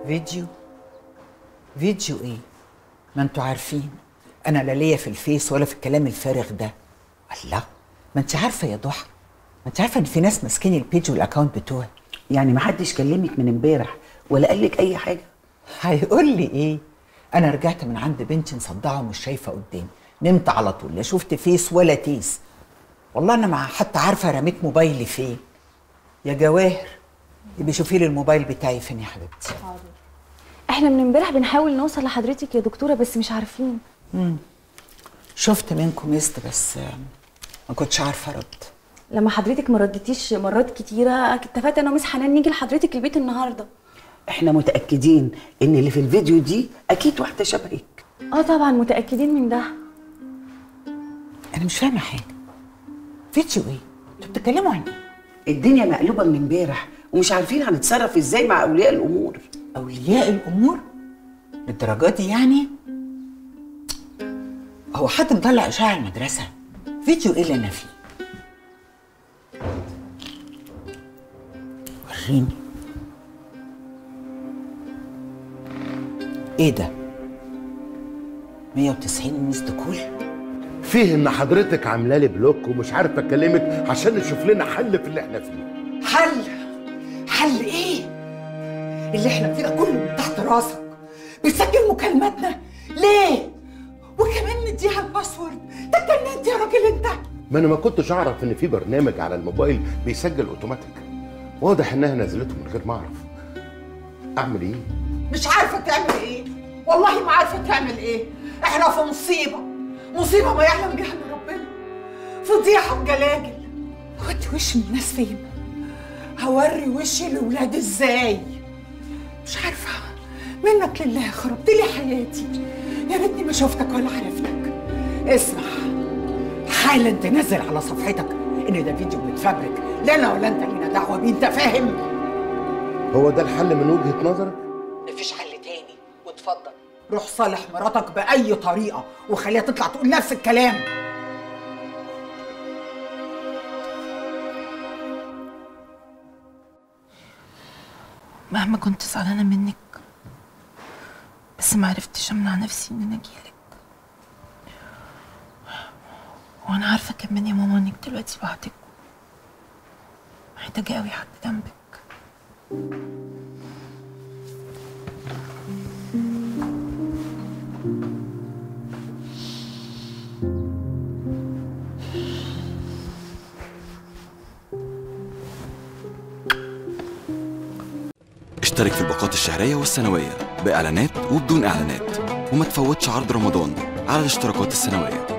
فيديو فيديو ايه ما انتوا عارفين انا لا ليا في الفيس ولا في الكلام الفارغ ده الله ما انت عارفه يا ضحى ما انت عارفه ان في ناس ماسكين البيج والاكونت بتوعي يعني ما حدش كلمك من امبارح ولا قال لك اي حاجه هيقول لي ايه انا رجعت من عند بنتي مصدعه ومش شايفه قدامي نمت على طول لا شفت فيس ولا تيس والله انا ما حتى عارفه رميت موبايلي فين يا جواهر يبقى شوفي لي الموبايل بتاعي فين يا حبيبتي احنا من امبارح بنحاول نوصل لحضرتك يا دكتوره بس مش عارفين شفت منكم مست بس آه، ما كنتش عارفه ارد لما حضرتك ما ردتيش مرات كتيره اتفقت انا ومس حنان نيجي لحضرتك البيت النهارده احنا متاكدين ان اللي في الفيديو دي اكيد واحده شبهك اه طبعا متاكدين من ده انا مش فاهمه حاجه فيديو ايه انتوا بتتكلموا عن ايه الدنيا مقلوبه من امبارح ومش عارفين هنتصرف ازاي مع اولياء الامور اولياء الامور للدرجه دي يعني هو حد مطلع اشاعه المدرسه فيديو ايه اللي انا فيه وريني ايه ده 190 ميسد كول فيه ان حضرتك عامله لي بلوك ومش عارف اكلمك عشان نشوف لنا حل في اللي احنا فيه حل حل ايه اللي احنا فيه ده كله من تحت راسك بتسجل مكالماتنا ليه وكمان مديها الباسورد ده اتجننت يا راجل انت ما انا ما كنتش اعرف ان في برنامج على الموبايل بيسجل اوتوماتيك واضح انها نزلته من غير ما اعرف اعمل ايه مش عارفه تعمل ايه والله ما عارفه تعمل ايه احنا في مصيبه مصيبه ما يعلم بها الا ربنا فضيحه وجلاجل ودي وش من الناس فين هوري وشي لاولادي ازاي مش عارفه منك لله خربت لي حياتي يا ريتني ما شفتك ولا عرفتك اسمع حالا تنزل على صفحتك ان ده فيديو متفبرك لا انا ولا انت لينا دعوه بيه انت فاهم هو ده الحل من وجهه نظرك مفيش حل تاني واتفضل روح صالح مراتك بأي طريقة وخليها تطلع تقول نفس الكلام مهما كنت زعلانة منك بس ما عرفتش امنع نفسي ان انا اجيلك وانا عارفة كمان يا ماما انك دلوقتي لوحدك محتاجة قوي حد جنبك اشترك في الباقات الشهرية والسنوية بإعلانات وبدون إعلانات وما تفوتش عرض رمضان على الاشتراكات السنوية